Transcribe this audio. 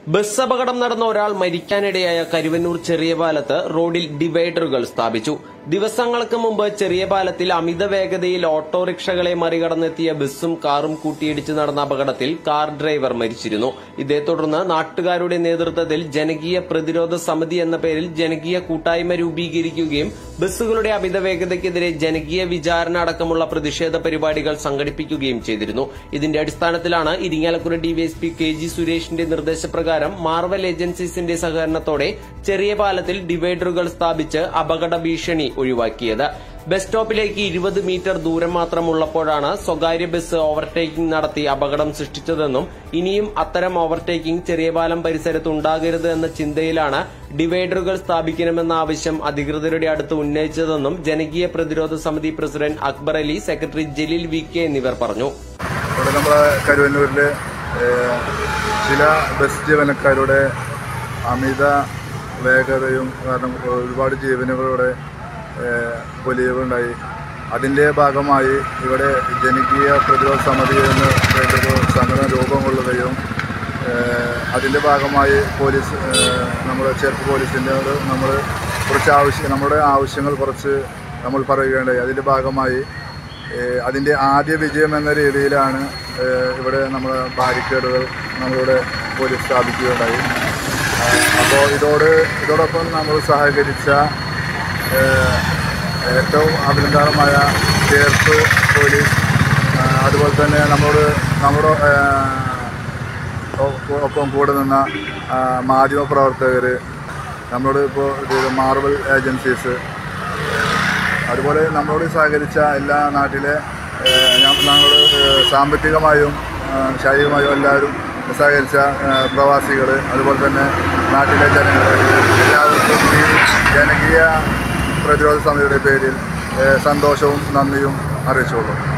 bus അപകടം നടന്ന ഒരാൾ മരിക്കാനിടയായ കരുവന്നൂർ ചെറിയ പാലത്ത് റോഡിൽ ഡിവൈഡറുകൾ സ്ഥാപിച്ചു ദിവസങ്ങൾക്ക് മുമ്പ് ചെറിയ പാലത്തിൽ അമിത വേഗതയിൽ ഓട്ടോറിക്ഷകളെ മറികടന്നെത്തിയ ബസ്സും കാറും കൂട്ടിയിടിച്ച് നടന്ന അപകടത്തിൽ കാർ ഡ്രൈവർ മരിച്ചിരുന്നു ഇതേ തുടർന്ന് നാട്ടുകാരുടെ നേതൃത്വത്തിൽ ജനകീയ പ്രതിരോധ സമിതി എന്ന പേരിൽ ജനകീയ കൂട്ടായ്മ രൂപീകരിക്കുകയും ബസ്സുകളുടെ അമിത വേഗതയ്ക്കെതിരെ ജനകീയ വിചാരണ അടക്കമുള്ള പ്രതിഷേധ പരിപാടികൾ സംഘടിപ്പിക്കുകയും ചെയ്തിരുന്നു ഇതിന്റെ അടിസ്ഥാനത്തിലാണ് ഇരിങ്ങാലക്കുട ഡിവൈഎസ്പി കെ ജി സുരേഷിന്റെ നിർദ്ദേശപ്രകാരം മാർവൽ ഏജൻസീസിന്റെ സഹകരണത്തോടെ ചെറിയ പാലത്തിൽ ഡിവൈഡറുകൾ സ്ഥാപിച്ച് അപകട ഭീഷണി ഒഴിവാക്കിയത് ബസ് സ്റ്റോപ്പിലേക്ക് ഇരുപത് മീറ്റർ ദൂരം മാത്രമുള്ളപ്പോഴാണ് സ്വകാര്യ ബസ് ഓവർടേക്കിംഗ് നടത്തി അപകടം സൃഷ്ടിച്ചതെന്നും ഇനിയും അത്തരം ഓവർടേക്കിംഗ് ചെറിയ പാലം പരിസരത്ത് ഉണ്ടാകരുത് എന്ന ചിന്തയിലാണ് ഡിവൈഡറുകൾ സ്ഥാപിക്കണമെന്ന ആവശ്യം അധികൃതരുടെ അടുത്ത് ഉന്നയിച്ചതെന്നും ജനകീയ പ്രതിരോധ സമിതി president Akbar Ali secretary Jaleel V K എന്നിവർ പറഞ്ഞു ഇവിടെ നമ്മുടെ കരുവന്നൂരിൽ ചില ബസ് ജീവനക്കാരുടെ അമിത വേഗതയും കാരണം ഒരുപാട് ജീവനുകളുടെ പൊലിയുണ്ടായി അതിൻ്റെ ഭാഗമായി ഇവിടെ ജനകീയ പ്രതിരോധ സമിതി എന്ന് വേണ്ടൊരു സംഘടന രൂപം കൊള്ളുകയും അതിൻ്റെ ഭാഗമായി പോലീസ് ഏഹ്, നമ്മുടെ ചേർപ്പ് പോലീസിൻ്റെ നമ്മൾ കുറച്ച് ആവശ്യം നമ്മുടെ ആവശ്യങ്ങൾ കുറച്ച് നമ്മൾ പറയുകയുണ്ടായി അതിൻ്റെ ഭാഗമായി ഏഹ് അതിൻ്റെ ആദ്യ വിജയം എന്ന രീതിയിലാണ് ഏഹ് ഇവിടെ നമ്മൾ ബാരിക്കേഡുകൾ നമ്മളിവിടെ പോലീസ് സ്ഥാപിക്കുകയുണ്ടായി അപ്പോൾ ഇതോട് ഇതോടൊപ്പം നമ്മൾ സഹകരിച്ച ഏഹ് ഏറ്റവും അഭിനന്ദനമായ ചേർപ്പ് പോലീസ് ആ, അതുപോലെ തന്നെ നമ്മോട് നമ്മുടെ ഏഹ്, ഒ- ഒപ്പം കൂടെ നിന്ന ആ, മാധ്യമപ്രവർത്തകർ നമ്മളോട് ഇപ്പോൾ ഇത് മാർബിൾ ഏജൻസീസ് അതുപോലെ നമ്മളോട് സഹകരിച്ച എല്ലാ നാട്ടിലെ ഏഹ്, ഞ- ഞങ്ങൾ ഏഹ്, സാമ്പത്തികമായും ഏഹ്, ശാരീരികമായും എല്ലാവരും സഹകരിച്ച ഏഹ്, പ്രവാസികൾ അതുപോലെ തന്നെ നാട്ടിലെ ജനങ്ങൾ എല്ലാവർക്കും ഈ ജനകീയ പ്രതിരോധ സമിതിയുടെ പേരിൽ ഏഹ്, സന്തോഷവും നന്ദിയും അറിയിച്ചുകൊള്ളും